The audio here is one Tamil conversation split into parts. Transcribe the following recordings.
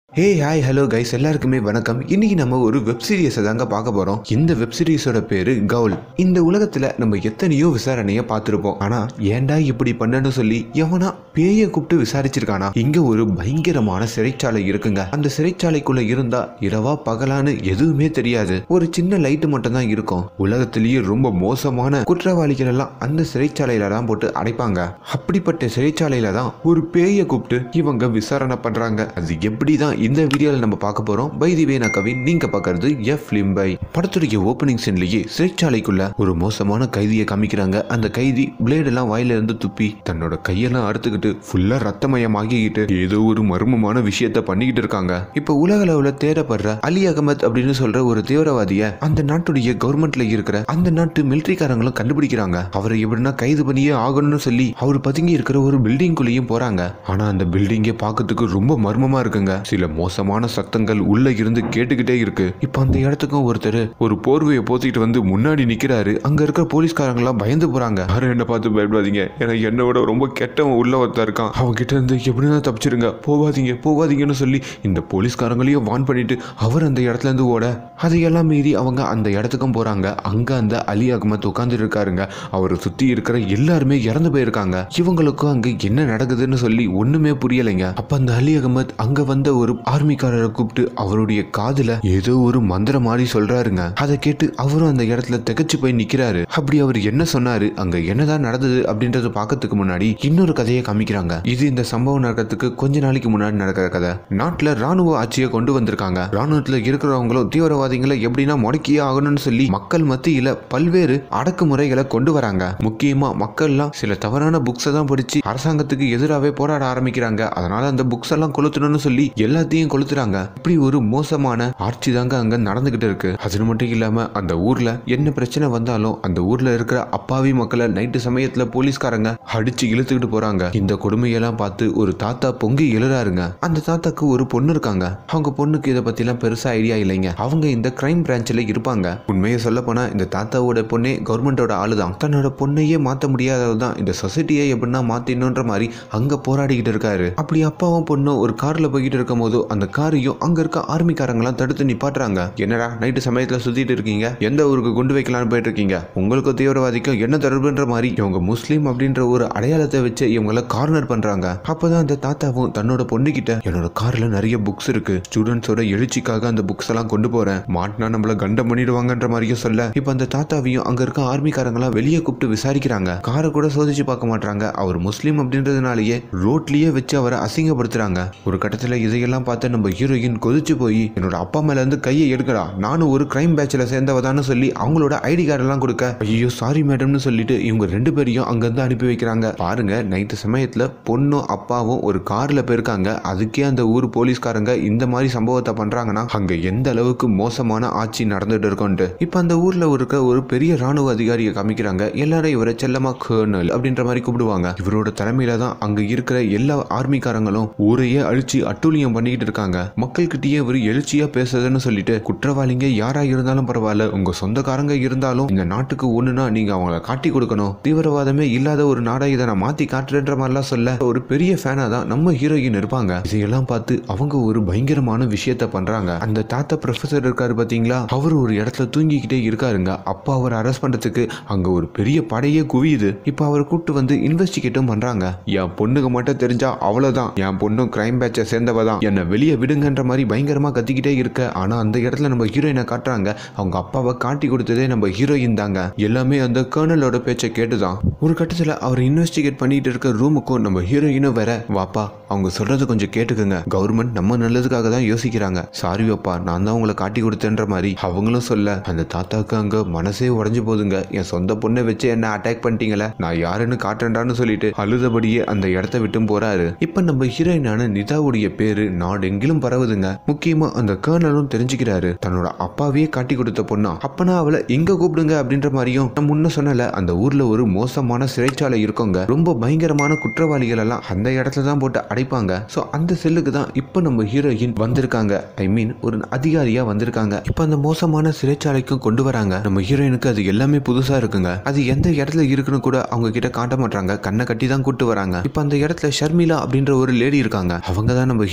ஹே ஹாய் ஹலோ கைஸ் எல்லாருக்குமே வணக்கம் இன்னைக்கு நம்ம ஒரு வெப் சீரிஸை தாங்க பார்க்க போறோம் இந்த வெப் சீரிஸோட பேரு கவுல் இந்த உலகத்துல நம்ம எத்தனையோ விசாரணையை பார்த்துருப்போம் ஆனா ஏன்டா இப்படி பண்ணன்னு சொல்லி எவனா பேய கூப்பிட்டு விசாரிச்சிருக்கானா இங்க ஒரு பயங்கரமான சிறைச்சாலை இருக்குங்க அந்த சிறைச்சாலைக்குள்ள இருந்தா இரவா பகலான்னு எதுவுமே தெரியாது ஒரு சின்ன லைட்டு மட்டும் தான் இருக்கும் உலகத்திலேயே ரொம்ப மோசமான குற்றவாளிகள் எல்லாம் அந்த சிறைச்சாலையில தான் போட்டு அடைப்பாங்க அப்படிப்பட்ட சிறைச்சாலையில தான் ஒரு பேயை கூப்பிட்டு இவங்க விசாரணை பண்றாங்க அது எப்படி தான் இந்த வீடியோவில் நம்ம பார்க்க போறோம் பை தி வே நான் கவின் நீங்க பார்க்கறது எஃப் லிம்பை படத்துடைய ஓப்பனிங் சீன்லயே சிறைச்சாலைக்குள்ள ஒரு மோசமான கைதியை காமிக்கிறாங்க அந்த கைதி பிளேட் எல்லாம் வாயில இருந்து துப்பி தன்னோட கையெல்லாம் அறுத்துக்கிட்டு ஃபுல்லா ரத்தமயமாகிக்கிட்டு ஏதோ ஒரு மர்மமான விஷயத்த பண்ணிக்கிட்டு இருக்காங்க இப்போ உலக அளவுல தேடப்படுற அலி அகமத் அப்படின்னு சொல்ற ஒரு தீவிரவாதிய அந்த நாட்டுடைய கவர்மெண்ட்ல இருக்கிற அந்த நாட்டு மிலிட்ரிக்காரங்களும் கண்டுபிடிக்கிறாங்க அவரை எப்படின்னா கைது பண்ணியே ஆகணும்னு சொல்லி அவர் பதுங்கி இருக்கிற ஒரு பில்டிங்குள்ளேயும் போறாங்க ஆனா அந்த பில்டிங்கே பார்க்கறதுக்கு ரொம்ப மர்மமா இருக்குங்க சில மோசமான சத்தங்கள் உள்ள இருந்து கேட்டுக்கிட்டே இருக்கு இப்போ அந்த இடத்துக்கும் ஒருத்தர் ஒரு போர்வையை போத்திட்டு வந்து முன்னாடி நிக்கிறாரு அங்க இருக்கிற போலீஸ்காரங்க எல்லாம் பயந்து போறாங்க யாரும் என்ன பார்த்து பயப்படாதீங்க ஏன்னா என்னை விட ரொம்ப கெட்டவன் உள்ள ஒருத்தன் இருக்கான் அவன் கிட்ட இருந்து எப்படின்னா தப்பிச்சிருங்க போவாதீங்க போவாதீங்கன்னு சொல்லி இந்த போலீஸ்காரங்களையும் வான் பண்ணிட்டு அவர் அந்த இடத்துல இருந்து ஓட அதையெல்லாம் மீறி அவங்க அந்த இடத்துக்கும் போறாங்க அங்க அந்த அலி அகமத் உட்கார்ந்து இருக்காருங்க அவரை சுத்தி இருக்கிற எல்லாருமே இறந்து போயிருக்காங்க இவங்களுக்கும் அங்க என்ன நடக்குதுன்னு சொல்லி ஒண்ணுமே புரியலைங்க அப்ப அந்த அலி அகமத் அங்க வந்த ஒரு ஆர்மிக்காரரை கூப்பிட்டு அவருடைய காதுல ஏதோ ஒரு மந்திரம் மாதிரி சொல்றாருங்க அதை கேட்டு அவரும் அந்த இடத்துல திகச்சு போய் நிக்கிறாரு அப்படி அவர் என்ன சொன்னாரு அங்க என்னதான் நடந்தது அப்படின்றத பார்க்கறதுக்கு முன்னாடி இன்னொரு கதையை காமிக்கிறாங்க இது இந்த சம்பவம் நடக்கிறதுக்கு கொஞ்ச நாளைக்கு முன்னாடி நடக்கிற கதை நாட்டுல ராணுவ ஆட்சியை கொண்டு வந்திருக்காங்க ராணுவத்துல இருக்கிறவங்களும் தீவிரவாதிகளை எப்படின்னா முடக்கியே ஆகணும்னு சொல்லி மக்கள் மத்தியில பல்வேறு அடக்குமுறைகளை கொண்டு வராங்க முக்கியமா மக்கள்லாம் சில தவறான புக்ஸை தான் படிச்சு அரசாங்கத்துக்கு எதிராகவே போராட ஆரம்பிக்கிறாங்க அதனால அந்த புக்ஸ் எல்லாம் கொளுத்தணும்னு சொல்லி எல்லாத்தையும் கொளுத்துறாங்க இப்படி ஒரு மோசமான ஆட்சி தாங்க அங்க நடந்துகிட்டு இருக்கு அது மட்டும் இல்லாம அந்த ஊர்ல என்ன பிரச்சனை வந்தாலும் அந்த ஊர்ல இருக்கிற அப்பாவி மக்களை நைட்டு சமயத்துல போலீஸ்காரங்க அடிச்சு இழுத்துக்கிட்டு போறாங்க இந்த கொடுமையெல்லாம் பார்த்து ஒரு தாத்தா பொங்கி எழுறாருங்க அந்த தாத்தாக்கு ஒரு பொண்ணு இருக்காங்க அவங்க பொண்ணுக்கு இதை பத்திலாம் பெருசா ஐடியா இல்லைங்க அவங்க இந்த கிரைம் பிரான்ச்ல இருப்பாங்க உண்மையை சொல்ல போனா இந்த தாத்தாவோட பொண்ணே கவர்மெண்டோட ஆளுதான் தன்னோட பொண்ணையே மாத்த முடியாததான் இந்த சொசைட்டியை எப்படின்னா மாத்திடணுன்ற மாதிரி அங்க போராடிக்கிட்டு இருக்காரு அப்படி அப்பாவும் பொண்ணும் ஒரு கார்ல போய்கிட்டு இருக்கும் போது அந்த காரையும் அங்க இருக்க ஆர்மிக்காரங்களாம் தடுத்து நிப்பாட்டுறாங்க என்னடா நைட்டு சமயத்துல சுத்திட்டு இருக்கீங்க எந்த ஊருக்கு குண்டு வைக்கலாம்னு போயிட்டு இருக்கீங்க உங்களுக்கும் தீவிரவாதிக்கும் என்ன தொடர்புன்ற மாதிரி இவங்க முஸ்லீம் அப்படின்ற ஒரு அடையாளத்தை வச்சு இவங்கள கார்னர் பண்றாங்க அப்பதான் அந்த தாத்தாவும் தன்னோட பொண்ணுகிட்ட என்னோட கார்ல நிறைய புக்ஸ் இருக்கு ஸ்டூடெண்ட்ஸோட எழுச்சிக்காக அந்த புக்ஸ் எல்லாம் கொண்டு போறேன் மாட்டினா நம்மள கண்டம் பண்ணிடுவாங்கன்ற மாதிரியும் சொல்ல இப்ப அந்த தாத்தாவையும் அங்க இருக்க ஆர்மிக்காரங்களாம் வெளியே கூப்பிட்டு விசாரிக்கிறாங்க காரை கூட சோதிச்சு பார்க்க மாட்டாங்க அவர் முஸ்லீம் அப்படின்றதுனாலயே ரோட்லயே வச்சு அவரை அசிங்கப்படுத்துறாங்க ஒரு கட்டத்துல இதையெல்லாம் பார்த்து நம்ம ஹீரோயின் கொதிச்சு போய் என்னோட அப்பா மேல இருந்து கையை எடுக்கடா நானும் ஒரு கிரைம் பேட்ச்ல சேர்ந்தவதான்னு சொல்லி அவங்களோட ஐடி கார்டு எல்லாம் கொடுக்க ஐயோ சாரி மேடம்னு சொல்லிட்டு இவங்க ரெண்டு பேரையும் அங்கிருந்து அனுப்பி வைக்கிறாங்க பாருங்க நைட்டு சமயத்துல பொண்ணும் அப்பாவும் ஒரு கார்ல போயிருக்காங்க அதுக்கே அந்த ஊர் போலீஸ்காரங்க இந்த மாதிரி சம்பவத்தை பண்றாங்கன்னா அங்க எந்த அளவுக்கு மோசமான ஆட்சி நடந்துட்டு இருக்கோன்ட்டு இப்ப அந்த ஊர்ல இருக்க ஒரு பெரிய ராணுவ அதிகாரியை காமிக்கிறாங்க எல்லாரும் இவரை செல்லமா கர்னல் அப்படின்ற மாதிரி கூப்பிடுவாங்க இவரோட தலைமையில தான் அங்க இருக்கிற எல்லா ஆர்மிக்காரங்களும் ஊரையே அழிச்சு அட்டூழியம் பண்ணிக்கிட்டு இருக்காங்க மக்கள்கிட்டயே இவர் எழுச்சியா பேசுறதுன்னு சொல்லிட்டு குற்றவாளிங்க யாரா இருந்தாலும் பரவாயில்ல உங்க சொந்தக்காரங்க இருந்தாலும் இந்த நாட்டுக்கு ஒண்ணுனா நீங்க அவங்கள காட்டி கொடுக்கணும் தீவிரவாதமே இல்லாத ஒரு நாடா இதை நான் மாத்தி காட்டுறேன்ற மாதிரிலாம் சொல்ல ஒரு பெரிய ஃபேனா தான் நம்ம ஹீரோயின் இருப்பாங்க இதையெல்லாம் பார்த்து அவங்க ஒரு பயங்கரமான விஷயத்த பண்றாங்க அந்த தாத்தா ப்ரொஃபசர் இருக்காரு பாத்தீங்களா அவர் ஒரு இடத்துல தூங்கிக்கிட்டே இருக்காருங்க அப்பா அவர் அரெஸ்ட் பண்றதுக்கு அங்க ஒரு பெரிய படையே குவியுது இப்போ அவர் கூப்பிட்டு வந்து இன்வெஸ்டிகேட்டும் பண்றாங்க என் பொண்ணுக்கு மட்டும் தெரிஞ்சா அவ்வளவுதான் என் பொண்ணும் கிரைம் பேட்சை சேர்ந்தவ தான் என்னை வெளியே விடுங்கன்ற மாதிரி பயங்கரமா கத்திக்கிட்டே இருக்க ஆனா அந்த இடத்துல நம்ம ஹீரோயினை காட்டுறாங்க அவங்க அப்பாவை காட்டி கொடுத்ததே நம்ம ஹீரோயின் தாங்க எல்லாமே அந்த கர்னலோட பேச்சை கேட்டுதான் ஒரு கட்டத்துல அவர் இன்வெஸ்டிகேட் பண்ணிட்டு இருக்க ரூமுக்கும் நம்ம ஹீரோயினும் வேற வாப்பா அவங்க சொல்றது கொஞ்சம் கேட்டுக்குங்க கவர்மெண்ட் நம்ம நல்லதுக்காக தான் யோசிக்கிறாங்க சாரி அப்பா நான் தான் உங்களை காட்டி கொடுத்தேன்ற மாதிரி அவங்களும் சொல்ல அந்த தாத்தாக்கு அங்க மனசே உடஞ்சு போதுங்க என் சொந்த பொண்ணை வச்சு என்ன அட்டாக் பண்ணிட்டீங்களே நான் யாருன்னு காட்டுறேன்டான்னு சொல்லிட்டு அழுதபடியே அந்த இடத்த விட்டும் போறாரு இப்ப நம்ம ஹீரோயினான நிதாவுடைய பேரு நாடெங்கிலும் பரவுதுங்க முக்கியமா அந்த கர்னலும் தெரிஞ்சுக்கிறாரு தன்னோட அப்பாவையே காட்டி கொடுத்த பொண்ணா அப்பனா அவளை எங்க கூப்பிடுங்க அப்படின்ற மாதிரியும் நான் முன்ன சொன்னல அந்த ஊர்ல ஒரு மோசமான சிறைச்சாலை இருக்கோங்க ரொம்ப பயங்கரமான குற்றவாளிகள் எல்லாம் அந்த இடத்துல தான் போட்டு அடைப்பாங்க ஸோ அந்த செல்லுக்கு தான் இப்போ நம்ம ஹீரோயின் வந்திருக்காங்க ஐ மீன் ஒரு அதிகாரியா வந்திருக்காங்க இப்போ அந்த மோசமான சிறைச்சாலைக்கும் கொண்டு வராங்க நம்ம ஹீரோயினுக்கு அது எல்லாமே புதுசா இருக்குங்க அது எந்த இடத்துல இருக்குன்னு கூட அவங்க கிட்ட காட்ட மாட்டாங்க கண்ணை கட்டி தான் கூட்டு வராங்க இப்போ அந்த இடத்துல ஷர்மிளா அப்படின்ற ஒரு லேடி இருக்காங்க அவங்க தான் நம்ம ஹீரோயினுக்கு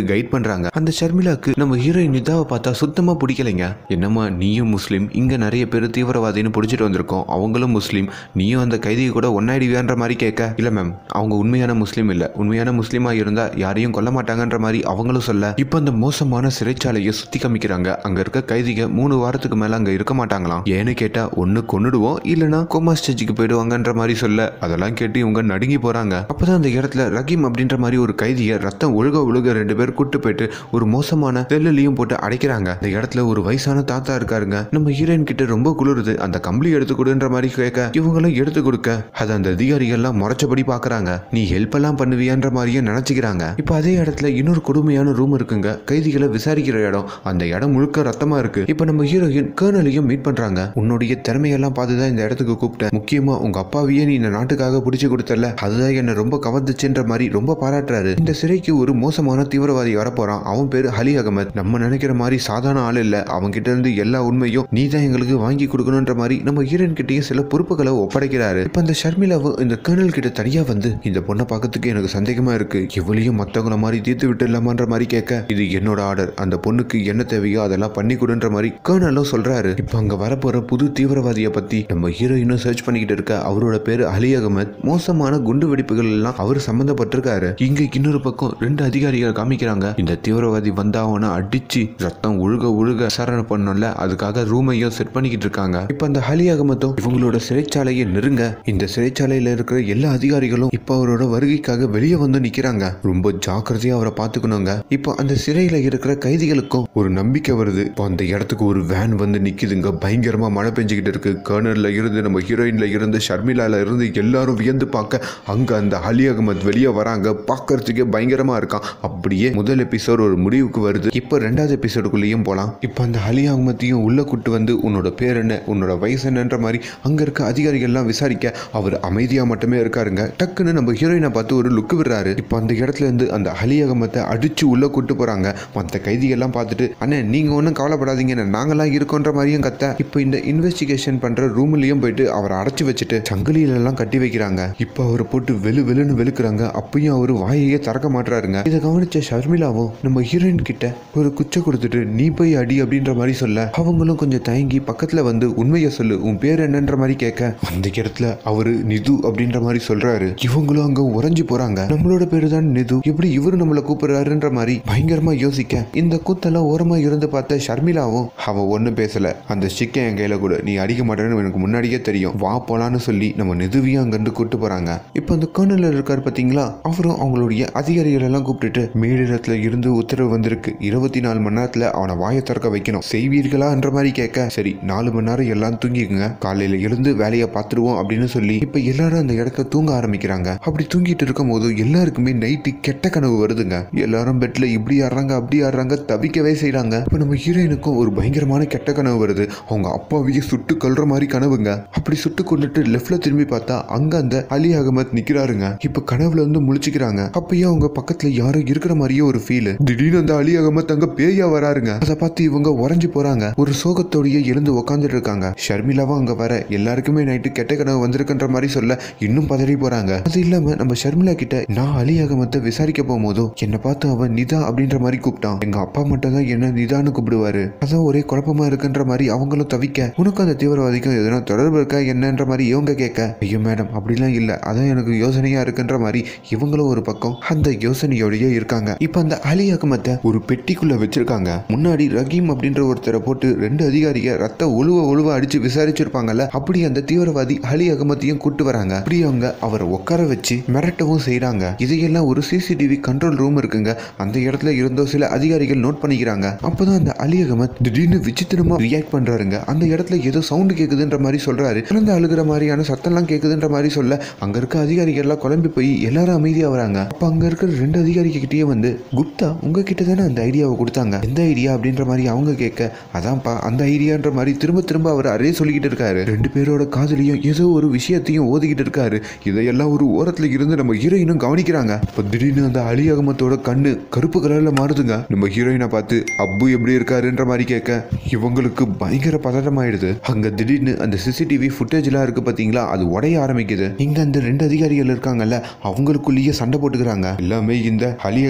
கைட் பண்றாங்க அந்த ஷர்மிளாக்கு நம்ம ஹீரோயின் நிதாவை பார்த்தா சுத்தமா பிடிக்கலைங்க என்னம்மா நீயும் முஸ்லீம் இங்க நிறைய பேர் தீவிரவாதின்னு பிடிச்சிட்டு வந்திருக்கோம் அவங்களும் முஸ்லீம் நீயும் அந்த கைதியை கூட ஒன்னாயிடுவியான்ற மாதிரி கேட்க இல்ல மேம் அவங்க உண்மையான முஸ்லீம் இல்ல உண்மையான முஸ்லீமா இருந்தா யாரையும் கொல்ல மாட்டாங்கன்ற மாதிரி அவங்களும் சொல்ல இப்போ அந்த மோசமான சிறைச்சாலையை சுத்தி காமிக்கிறாங்க அங்க இருக்க கைதிக மூணு வாரத்துக்கு மேல அங்க இருக்க மாட்டாங்களாம் ஏன்னு கேட்டா ஒண்ணு கொன்னுடுவோம் இல்லனா கோமா ஸ்டேஜுக்கு போயிடுவாங்கன்ற மாதிரி சொல்ல அதெல்லாம் கேட்டு இவங்க நடுங்கி போறாங்க அப்பதான் அந்த இடத்துல ரஹீம் அப்படின்ற மாதிரி ஒரு கைதியை ரத்தம் ஒழுக ஒழுக ரெண்டு பேர் கூட்டு போயிட்டு ஒரு மோசமான செல்லுலையும் போட்டு அடைக்கிறாங்க அந்த இடத்துல ஒரு வயசான தாத்தா இருக்காருங்க நம்ம ஹீரோயின் கிட்ட ரொம்ப குளிருது அந்த கம்பளி எடுத்து கொடுன்ற மாதிரி கேட்க இவங்களும் எடுத்து கொடுக்க அது அந்த அதிகாரிகள்லாம் முறைச்சபடி பாக்குறாங்க நீ ஹெல்ப் எல்லாம் பண்ணுவியான்ற மாதிரியும் நினைச்சுக்கிறாங்க இப்போ அதே இடத்துல இன்னொரு கொடுமையான ரூம் இருக்குங்க கைதிகளை விசாரிக்கிற இடம் அந்த இடம் முழுக்க ரத்தமா இருக்கு இப்போ நம்ம ஹீரோயின் கேர்னலையும் மீட் பண்றாங்க உன்னுடைய திறமையெல்லாம் பார்த்து தான் இந்த இடத்துக்கு கூப்பிட்டேன் முக்கியமா உங்க அப்பாவையே நீ இந்த நாட்டுக்காக பிடிச்சு கொடுத்தல அதுதான் என்ன ரொம்ப கவர்ந்துச்சுன்ற மாதிரி ரொம்ப பாராட்டுறாரு இந்த சிறைக்கு ஒரு மோசமான தீவிரவாதி வரப்போறான் அவன் பேரு அலி அகமத் நம்ம நினைக்கிற மாதிரி சாதாரண ஆள் இல்ல அவன் கிட்ட இருந்து எல்லா உண்மையும் நீ தான் எங்களுக்கு வாங்கி கொடுக்கணுன்ற மாதிரி நம்ம ஹீரோயின் கிட்டயும் சில பொறுப்புகளை ஒப்படைக்கிறாரு இப்ப அந்த ஷர்மிளாவும் இந்த கேர்னல் கிட்ட தனியா வந்து இந்த பொண்ணை பார்க்கறதுக்கு எனக்கு சந்தேகமா இருக்கு எவ்வளையும் மத்தவங்கள மாதிரி தீர்த்து விட்டுலாமான்ற மாதிரி கேட்க இது என்னோட ஆர்டர் அந்த பொண்ணுக்கு என்ன தேவையோ அதெல்லாம் பண்ணி கொடுன்ற மாதிரி கேர்னலும் சொல்றாரு இப்ப அங்க வரப்போற புது தீவிரவாதியை பத்தி நம்ம ஹீரோயினும் சர்ச் பண்ணிக்கிட்டு இருக்க அவரோட பேரு அலி அகமத் மோசமான குண்டு வெடிப்புகள் எல்லாம் அவர் சம்பந்தப்பட்டிருக்காரு இங்க இன்னொரு பக்கம் ரெண்டு அதிகாரிகள் காமிக்கிறாங்க இந்த தீவிரவாதி வந்தா அவனை அடிச்சு ரத்தம் ஒழுக ஒழுக விசாரணை பண்ணல அதுக்காக ரூமையும் செட் பண்ணிக்கிட்டு இருக்காங்க இப்ப அந்த அலி அகமத்தும் இவங்களோட சிறைச்சாலையை நெருங்க இந்த சிறைச்சாலையில இருக்கிற எல்லா அதிகாரிகளும் இப்ப அவரோட வருகைக்காக வெளியே வந்து நிக்கிறாங்க ரொம்ப ஜாக்கிரதையா அவரை பாத்துக்கணுங்க இப்போ அந்த சிறையில இருக்கிற கைதிகளுக்கும் ஒரு நம்பிக்கை வருது இப்போ அந்த இடத்துக்கு ஒரு வேன் வந்து நிக்குதுங்க பயங்கரமா மழை பெஞ்சுக்கிட்டு இருக்கு கர்னர்ல இருந்து நம்ம ஹீரோயின்ல இருந்து ஷர்மிளால இருந்து எல்லாரும் வியந்து பார்க்க அங்க அந்த அலி அகமத் வெளியே வராங்க பார்க்கறதுக்கே பயங்கரமா இருக்கான் அப்படியே முதல் எபிசோட் ஒரு முடிவுக்கு வருது இப்போ ரெண்டாவது எபிசோடுக்குள்ளேயும் போலாம் இப்போ அந்த அலி அகமத்தையும் உள்ள கூட்டு வந்து உன்னோட பேர் என்ன உன்னோட வயசு என்னன்ற மாதிரி அங்க இருக்க அதிகாரிகள்லாம் விசாரிக்க அவர் அமைதியா மட்டுமே இருக்காருங்க டக்குன்னு நம்ம ஹீரோயினை பார்த்து ஒரு லுக்கு விடுறாரு இப்போ அந்த இடத்துல இருந்து அந்த அலி அகமத்தை அடிச்சு உள்ள கூட்டு போறாங்க மற்ற கைதிகள்லாம் பார்த்துட்டு அண்ணே நீங்க ஒன்றும் கவலைப்படாதீங்க நாங்கெல்லாம் இருக்கோன்ற மாதிரியும் கத்த இப்போ இந்த இன்வெஸ்டிகேஷன் பண்ற ரூம்லயும் போயிட்டு அவரை அடைச்சு வச்சுட்டு சங்கிலியில எல்லாம் கட்டி வைக்கிறாங்க இப்போ அவரை போட்டு வெளு வெளுன்னு வெளுக்குறாங்க அப்பயும் அவர் வாயையே திறக்க மாட்டாருங்க இதை கவனிச்ச ஷர்மிளாவும் நம்ம ஹீரோயின் கிட்ட ஒரு குச்சை கொடுத்துட்டு நீ போய் அடி அப்படின்ற மாதிரி சொல்ல அவங்களும் கொஞ்சம் தயங்கி பக்கத்துல வந்து உண்மையை சொல்லு உன் பேர் என்னன்ற மாதிரி கேட்க அந்த இடத்துல அவரு நிது அப்படின்ற மாதிரி சொல்றாரு இவங்களும் அங்க உறைஞ்சு போறாங்க நம்மளோட பேரு தான் நிது எப்படி இவரு நம்மள கூப்பிடுறாருன்ற மாதிரி பயங்கரமா யோசிக்க இந்த கூத்தெல்லாம் ஓரமா இருந்து பார்த்த ஷர்மிளாவும் அவ ஒன்றும் பேசல அந்த ஸ்டிக்கை என் கையில கூட நீ அடிக்க மாட்டேன்னு எனக்கு முன்னாடியே தெரியும் வா போலான்னு சொல்லி நம்ம நிதுவையும் அங்கிருந்து கூட்டு போறாங்க இப்போ அந்த கர்னல் இருக்காரு பாத்தீங்களா அவரும் அவங்களுடைய அதிகாரிகள் எல்லாம் கூப்பிட்டுட்டு மேலிடத்துல இருந்து உத்தரவு வந்திருக்கு இருபத்தி நாலு மணி நேரத்துல அவனை வாயை திறக்க வைக்கணும் செய்வீர்களா என்ற மாதிரி கேட்க சரி நாலு மணி நேரம் எல்லாம் தூங்கிக்குங்க காலையில எழுந்து வேலையை பார்த்துருவோம் அப்படின்னு சொல்லி இப்ப எல்லாரும் அந்த இடத்துல தூங்க ஆரம்பிக்கிறாங்க அப்படி தூங்கிட்டு இருக்கும் போது எல்லாருக்குமே நைட்டு கெட்ட கனவு வருதுங்க எல்லாரும் பெட்ல இப்படி ஆடுறாங்க அப்படி ஆடுறாங்க தவிக்கவே செய்றாங்க இப்ப நம்ம ஹீரோயினுக்கும் ஒரு பயங்கரமான கெட்ட கனவு வருது அவங்க அப்பாவையே சுட்டு கொல்ற மாதிரி கனவுங்க அப்படி சுட்டு கொண்டுட்டு லெஃப்ட்ல திரும்பி பார்த்தா அங்க அந்த அலி அகமத் நிக்கிறாருங்க இப்ப கனவுல இருந்து முழிச்சுக்கிறாங்க அப்பயே அவங்க பக்கத்துல யாரோ இருக்கிற மாதிரியே ஒரு ஃபீல் திடீர்னு அந்த அலி அகமத் அங்க பேயா வராருங்க அதை பார்த்து இவங்க உறைஞ்சு போறாங்க ஒரு சோகத்தோடயே எழுந்து உக்காந்துட்டு இருக்காங்க ஷர்மிளாவும் அங்க வர எல்லாருக்குமே நைட்டு கெட்ட கனவு வந்திருக்குன்ற மாதிரி சொல்ல இன்னும் பதறி போறாங்க அது இல்லாம நம்ம ஷர்மிளா கிட்ட நான் அலி அகமத்தை விசாரிக்க போகும்போதும் என்னை பார்த்து அவன் நிதா அப்படின்ற மாதிரி கூப்பிட்டான் எங்க அப்பா மட்டும் தான் என்ன நிதான்னு கூப்பிடுவாரு அதான் ஒரே குழப்பமா இருக்குன்ற மாதிரி அவங்களும் தவிக்க உனக்கும் அந்த தீவிரவாதிக்கும் எதனா தொடர்பு இருக்கா என்னன்ற மாதிரி இவங்க கேட்க ஐயோ மேடம் அப்படிலாம் இல்ல அதான் எனக்கு யோசனையா இருக்குன்ற மாதிரி இவங்களும் ஒரு பக்கம் அந்த யோசனையோடயே இருக்காங்க இப்ப அந்த அலி அகமத்தை ஒரு பெட்டிக்குள்ள வச்சிருக்காங்க முன்னாடி ரஹீம் அப்படின்ற ஒருத்தரை போட்டு ரெண்டு அதிகாரிக ரத்த ஒழுவ ஒழுவ அடிச்சு விசாரிச்சிருப்பாங்கல்ல அப்படி அந்த தீவிரவாதி அலி அகமத்தையும் கூட்டு வராங்க அப்படி அவங்க அவரை உட்கார வச்சு மிரட்டவும் செய்றாங்க இதையெல்லாம் ஒரு சிசிடிவி கண்ட்ரோல் ரூம் இருக்குங்க அந்த இடத்துல இருந்தோ சில அதிகாரிகள் நோட் பண்ணிக்கிறாங்க அப்பதான் அந்த அலி அகமத் திடீர்னு விசித்திரமா ரியாக்ட் பண்றாருங்க அந்த இடத்துல ஏதோ சவுண்ட் கேக்குதுன்ற மாதிரி சொல்றாரு குழந்தை அழுகிற மாதிரியான சத்தம்லாம் கேக்குதுன்ற மாதிரி சொல்ல அங்க இருக்க அதிகாரிகள் எல்லாம் குழம்பி போய் எல்லாரும் அமைதியா வராங்க அப்ப அங்க இருக்கிற ரெண்டு அதிகாரிக கிட்டயே வந்து குப்தா உங்ககிட்ட தானே அந்த ஐடியாவை கொடுத்தாங்க எந்த ஐடியா அப்படின்ற மாதிரி அவங்க கேட்க அதான்ப்பா அந்த ஐடியான்ற மாதிரி திரும்ப திரும்ப அவர் அதே சொல்லிக்கிட்டு இருக்காரு ரெண்டு பேரோட காதலியும் ஏதோ ஒரு விஷயத்தையும் ஓதிக்கிட்டு இருக்காரு இதையெல்லாம் ஒரு ஓரத்துல இருந்து நம்ம ஹீரோயினும் கவனிக்கிறாங்க இப்போ திடீர்னு அந்த அலி அகமத்தோட கண்ணு கருப்பு கலர்ல மாறுதுங்க நம்ம ஹீரோயினை பார்த்து அப்பு எப்படி இருக்காருன்ற மாதிரி கேட்க இவங்களுக்கு பயங்கர பதட்டமாயிடுது அங்க திடீர்னு அந்த சிசிடிவி ஃபுட்டேஜ்லாம் இருக்கு பாத்தீங்களா அது உடைய ஆரம்பிக்குது இங்க அந்த ரெண்டு அதிகாரிகள் இருக்காங்கல்ல அவங்களுக்குள்ளேயே சண்டை போட்டுக்கிறாங்க எல்லாமே இந்த அலி அகமத் பண்ண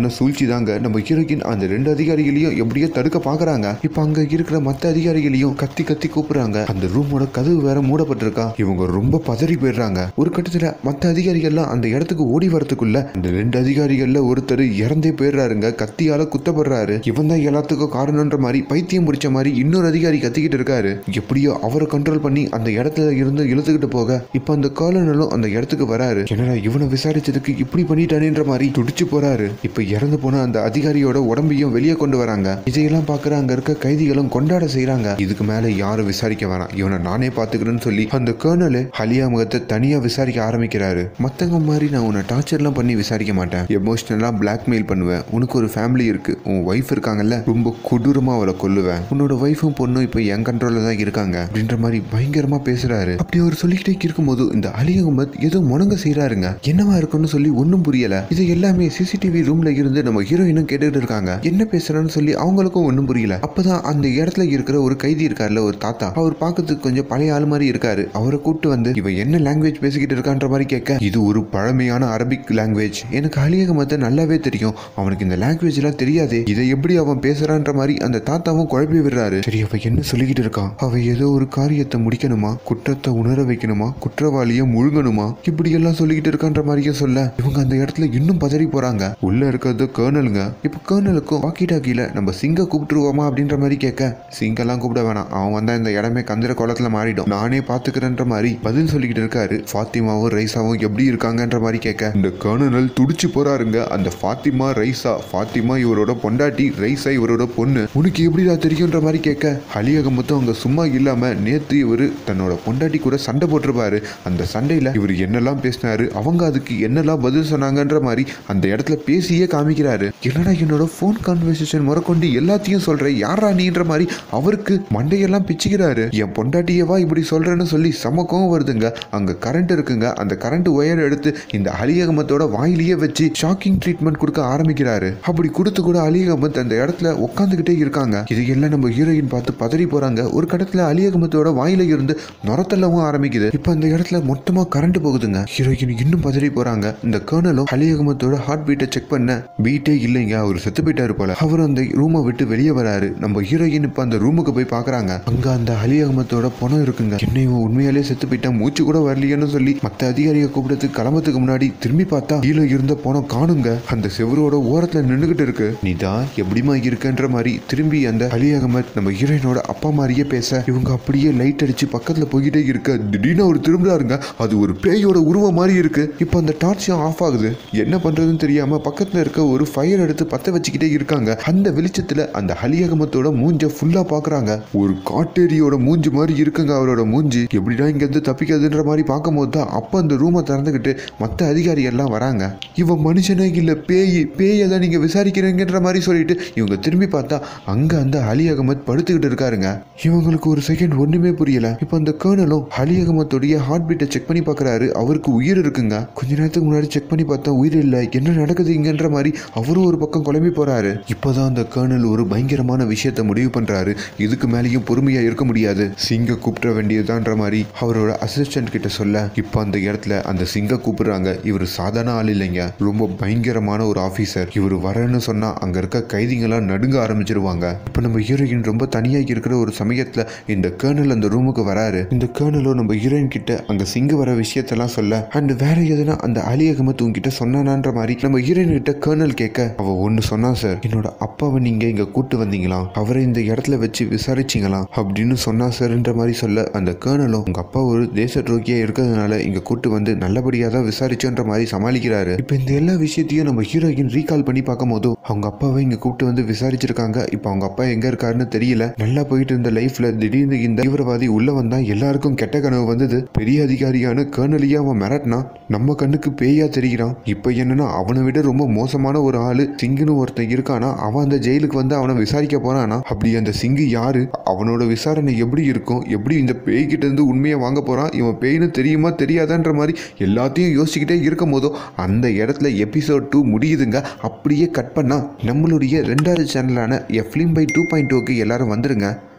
பண்ண சூழ்ச்சி தாங்க நம்ம ஹீரோயின் அந்த ரெண்டு அதிகாரிகளையும் எப்படியோ தடுக்க பாக்குறாங்க இப்ப அங்க இருக்கிற மத்த அதிகாரிகளையும் கத்தி கத்தி கூப்பிடுறாங்க அந்த ரூமோட கதவு வேற மூடப்பட்டிருக்கா இவங்க ரொம்ப பதறி போயிடுறாங்க ஒரு கட்டத்துல மத்த அதிகாரிகள்லாம் அந்த இடத்துக்கு ஓடி வரதுக்குள்ள அந்த ரெண்டு அதிகாரிகள்ல ஒருத்தர் இறந்தே போயிடுறாருங்க கத்தியால குத்தப்படுறாரு இவன் தான் எல்லாத்துக்கும் காரணம்ன்ற மாதிரி பைத்தியம் பிடிச்ச மாதிரி இன்னொரு அதிகாரி கத்திக்கிட்டு இருக்காரு எப்படியோ அவரை கண்ட்ரோல் பண்ணி அந்த இடத்துல இருந்து இழுத்துக்கிட்டு போக இப்ப அந்த காலனலும் அந்த இடத்துக்கு வராரு என்னடா இவனை விசாரிச்சதுக்கு இப்படி பண்ணிட்டானேன்ற மாதிரி துடிச்சு போறாரு இப்ப இறந்து போன அந்த அதிகாரியோட உடம்பையும் வெளியே கொண்டு வராங்க இதையெல்லாம் பாக்குற அங்க இருக்க கைதிகளும் கொண்டாட செய்றாங்க இதுக்கு மேல யாரும் விசாரிக்க வேணாம் இவனை நானே பாத்துக்கிறேன்னு சொல்லி அந்த கேர்னல் ஹலியா முகத்தை தனியா விசாரிக்க ஆரம்பிக்கிறாரு மத்தவங்க மாதிரி நான் உன்னை டார்ச்சர்லாம் பண்ணி விசாரிக்க மாட்டேன் எமோஷனலா பிளாக்மெயில் பண்ணுவேன் உனக்கு ஒரு ஃபேமிலி இருக்கு உன் ஒய்ஃப் இருக்காங்கல்ல ரொம்ப கொடூரமா அவளை கொல்லுவேன் உன்னோட ஒய்ஃபும் பொண்ணும் இப்போ என் கண்ட்ரோல்ல தான் இருக்காங்க அப்படின்ற மாதிரி பயங்கரமா பேசுறாரு அப்படி அவர் சொல்லிக்கிட்டே இருக்கும்போது இந்த அலி அகமத் ஏதோ முணங்க செய்றாருங்க என்னவா இருக்குன்னு சொல்லி ஒன்றும் புரியல இது எல்லாமே சிசிடிவி ரூம்ல இருந்து நம்ம ஹீரோயினும் கேட்டுக்கிட்டு இருக்காங்க என்ன பேசுறான்னு சொல்லி அவங்களுக்கும் ஒன்றும் புரியல அப்பதான் அந்த இடத்துல இருக்கிற ஒரு கைதி இருக்கார்ல ஒரு தாத்தா அவர் பார்க்கறதுக்கு கொஞ்சம் பழைய ஆள் மாதிரி இருக்காரு அவரை கூப்பிட்டு வந்து இவன் என்ன லாங்குவேஜ் பேசிக்கிட்டு இருக்கான்ற மாதிரி கேட்க இது ஒரு பழமையான அரபிக் லாங்குவேஜ் எனக்கு அலி அகமத்தை நல்லாவே தெரியும் அவனுக்கு இந்த லாங்குவேஜ் எல்லாம் தெரியாது இதை எப்படி அவன் பேசுறான்ற மாதிரி அந்த தாத்தாவும் குழப்பி விடுறாரு சரி அவ என்ன சொல்லிக்கிட்டு இருக்கான் அவ ஏதோ ஒரு காரியத்தை முடிக்கணுமா குற்றத்தை உணர வைக்கணுமா குற்றவாளியை முழுங்கணுமா இப்படி எல்லாம் சொல்லிக்கிட்டு இருக்கான்ற மாதிரியே சொல்ல இவங்க அந்த இடத்துல இன்னும் பதறி போறாங்க உள்ள இருக்கிறது கேர்னலுங்க இப்ப கேர்னலுக்கும் வாக்கி டாக்கில நம்ம சிங்க கூப்பிட்டுருவோமா அப்படின்ற மாதிரி கேட்க சிங்கெல்லாம் கூப்பிட வேணாம் அவன் வந்தா இந்த இடமே கந்திர குளத்துல மாறிடும் நானே பாத்துக்கிறேன்ற மாதிரி பதில் சொல்லிக்கிட்டு இருக்காரு ஃபாத்திமாவும் ரைசாவும் எப்படி இருக்காங்கன்ற மாதிரி கேட்க இந்த கேர்னல் துடிச்சு போறாருங்க அந்த ஃபாத்திமா ரைசா ஃபாத்திமா இவரோட பொண்டாட்டி ரைசா இவரோட பொண்ணு உனக்கு எப்படிடா தெரியுன்ற மாதிரி கேட்க அலியக மொத்தம் அங்க சும்மா இல்லாம நேத்து இவரு தன்னோட பொண்டாட்டி கூட சண்டை போட்டிருப்பாரு அந்த சண்டையில இவர் என்னெல்லாம் பேசினாரு அவங்க அதுக்கு என்னெல்லாம் பதில் சொன்னாங்கன்ற மாதிரி அந்த இடத்துல பேசியே காமிக்கிறாரு என்னடா என்னோட ஃபோன் கான்வர்சேஷன் முறக்கொண்டு எல்லாத்தையும் சொல்றேன் யாரா நீன்ற மாதிரி அவருக்கு மண்டையெல்லாம் பிச்சுக்கிறாரு என் பொண்டாட்டியவா இப்படி சொல்றேன்னு சொல்லி செம கோவம் வருதுங்க அங்க கரண்ட் இருக்குங்க அந்த கரண்ட் ஒயர் எடுத்து இந்த அலி அகமத்தோட வாயிலேயே வச்சு ஷாக்கிங் ட்ரீட்மெண்ட் கொடுக்க ஆரம்பிக்கிறாரு அப்படி கொடுத்து கூட அலி அகமத் அந்த இடத்துல உட்காந்துக்கிட்டே இருக்காங்க இதையெல்லாம் நம்ம ஹீரோயின் பார்த்து பதறி போறாங்க ஒரு கடத்துல அலி அகமத்தோட வாயில இருந்து நுரத்தள்ளவும் ஆரம்பிக்குது இப்ப அந்த இடத்துல மொத்தமா கரண்ட் போகுதுங்க ஹீரோயின் இன்னும் பதறி போறாங்க இந்த கேர்னலும் அலி அகமத்தோட ஹார்ட் பீட்டை செக் பண்ண பீட்டே இல்லைங்க அவர் செத்து போயிட்டாரு போல அவர் அந்த ரூமை விட்டு வெளியே வராரு நம்ம ஹீரோயின் இப்ப அந்த ரூமுக்கு போய் பாக்குறாங்க அங்க அந்த அலி அகமத்தோட பணம் இருக்குங்க என்ன இவன் உண்மையாலே செத்து போயிட்டான் மூச்சு கூட வரலையேன்னு சொல்லி மத்த அதிகாரியை கூப்பிடறதுக்கு கிளம்பத்துக்கு முன்னாடி திரும்பி பார்த்தா கீழே இருந்த பணம் காணுங்க அந்த செவரோட ஓரத்துல நின்னுகிட்டு இருக்கு நீதா எப்படிமா இருக்கன்ற மாதிரி திரும்பி அந்த அலி அகமத் நம்ம ஹீரோயினோட அப்பா மாதிரியே பேச இவங்க அப்படியே லைட் அடிச்சு பக்கத்துல போய்கிட்டே இருக்க திடீர்னு அவர் திரும்புறாருங்க அது ஒரு பேயோட உருவம் மாதிரி இருக்கு இப்போ அந்த டார்ச்சும் ஆஃப் ஆகுது என்ன பண்றதுன்னு தெரியாம பக்கத்துல இருக்க ஒரு ஃபயர் எடுத்து பத்த வச்சுக்கிட்டே இருக்காங்க அந்த வெளிச்சத்துல அந்த அலி அகமத்தோட மூஞ்ச ஃபுல்லா பாக்குறாங்க ஒரு காட்டேரியோட மூஞ்சி மாதிரி இருக்குங்க அவரோட மூஞ்சி எப்படிடா இங்க இருந்து தப்பிக்கிறதுன்ற மாதிரி பார்க்கும்போது தான் அப்ப அந்த ரூமை திறந்துக்கிட்டு மத்த அதிகாரி எல்லாம் வராங்க இவன் மனுஷனே இல்ல பேய் பேயை தான் நீங்க விசாரிக்கிறீங்கன்ற மாதிரி சொல்லிட்டு இவங்க திரும்பி பார்த்தா அங்க அந்த அலி அகமத் படுத்துக்கிட்டு இருக்காருங்க இவங்களுக்கு ஒரு செகண்ட் ஒண்ணுமே புரியல இப்போ அந்த கேர்னலும் அலி அகமத்துடைய ஹார்ட் பீட்டை செக் பண்ணி பார்க்கறாரு அவருக்கு உயிர் இருக்குங்க கொஞ்ச நேரத்துக்கு முன்னாடி செக் பண்ணி பார்த்தா உயிர் இல்லை என்ன நடக்குது இங்கன்ற மாதிரி அவரும் ஒரு பக்கம் குழம்பி போறாரு இப்போதான் அந்த கேர்னல் ஒரு பயங்கரமான விஷயத்தை முடிவு பண்றாரு இதுக்கு மேலேயும் பொறுமையா இருக்க முடியாது சிங்க கூப்பிட வேண்டியதுதான்ற மாதிரி அவரோட அசிஸ்டன்ட் கிட்ட சொல்ல இப்போ அந்த இடத்துல அந்த சிங்க கூப்பிடுறாங்க இவர் சாதாரண ஆள் இல்லைங்க ரொம்ப பயங்கரமான ஒரு ஆபீசர் இவர் வரேன்னு சொன்னா அங்க இருக்க கைதிங்கெல்லாம் நடுங்க ஆரம்பிச்சிருவாங்க இப்போ நம்ம ஹீரோயின் ரொம்ப தனியா இருக்கிற ஒரு சமயத்துல இந்த கேர்னல் அந்த ரூமுக்கு வராரு இந்த கேர்னலும் நம்ம ஹீரோயின் கிட்ட அங்க சிங்க வர விஷயத்தெல்லாம் சொல்ல அண்ட் வேற எதுனா அந்த அலி அகமத் உங்ககிட்ட சொன்னானான்ற மாதிரி நம்ம ஹீரோயின் கிட்ட கேர்னல் கேட்க அவ ஒன்னு சொன்னா சார் என்னோட அப்பாவை நீங்க இங்க கூட்டு வந்தீங்களாம் அவரை இந்த இடத்துல வச்சு விசாரிச்சிங்களாம் அப்படின்னு சொன்னா சார்ன்ற மாதிரி சொல்ல அந்த கேர்னலும் உங்க அப்பா ஒரு தேச துரோகியா இருக்கிறதுனால இங்க கூட்டு வந்து நல்லபடியா தான் விசாரிச்சோன்ற மாதிரி சமாளிக்கிறாரு இப்போ இந்த எல்லா விஷயத்தையும் நம்ம ஹீரோயின் ரீகால் பண்ணி பார்க்கும் போது அவங்க அப்பாவை இங்க கூப்பிட்டு வந்து விசாரிச்சிருக்காங்க இப்போ அவங்க அப்பா எங்க இருக்காருன்னு தெரியல நல்லா போயிட்டு இருந்த லைஃப்ல திடீர்னு இந்த தீவிரவாதி உள்ள வந்தா எல்லாருக்கும் கெட்ட கனவு வந்தது பெரிய அதிகாரியான கேர்னலியா அவன் மிரட்டினா நம்ம கண்ணுக்கு பேயா தெரிகிறான் இப்போ என்னன்னா அவனை விட ரொம்ப மோசமான ஒரு ஆளு சிங்குன்னு ஒருத்தன் இருக்கானா அவன் அந்த ஜெயிலுக்கு வந்து அவனை விசாரிக்க போறானா அப்படி அந்த சிங்கு யாரு அவனோட விசாரணை எப்படி இருக்கும் எப்படி இந்த பேய்கிட்ட இருந்து உண்மையை வாங்க போறான் இவன் பேய்னு தெரியுமா தெரியாதான்ற மாதிரி எல்லாத்தையும் யோசிச்சுக்கிட்டே இருக்கும் போதோ அந்த இடத்துல எபிசோட் டூ முடியுதுங்க அப்படியே கட் பண்ணா நம்மளுடைய ரெண்டாவது சேனலான எஃப்லிம் பை டூ பாயிண்ட் டூக்கு எல்லாரும் வந்துருங்க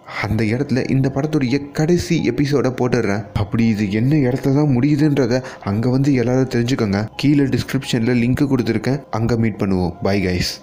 அந்த இடத்துல இந்த படத்துடைய கடைசி எபிசோட போட்டுடுறேன் அப்படி இது என்ன இடத்துல தான் முடியுதுன்றத அங்கே வந்து எல்லாரும் தெரிஞ்சுக்கோங்க கீழே டிஸ்கிரிப்ஷனில் லிங்க் கொடுத்துருக்கேன் அங்கே மீட் பண்ணுவோம் பை கைஸ்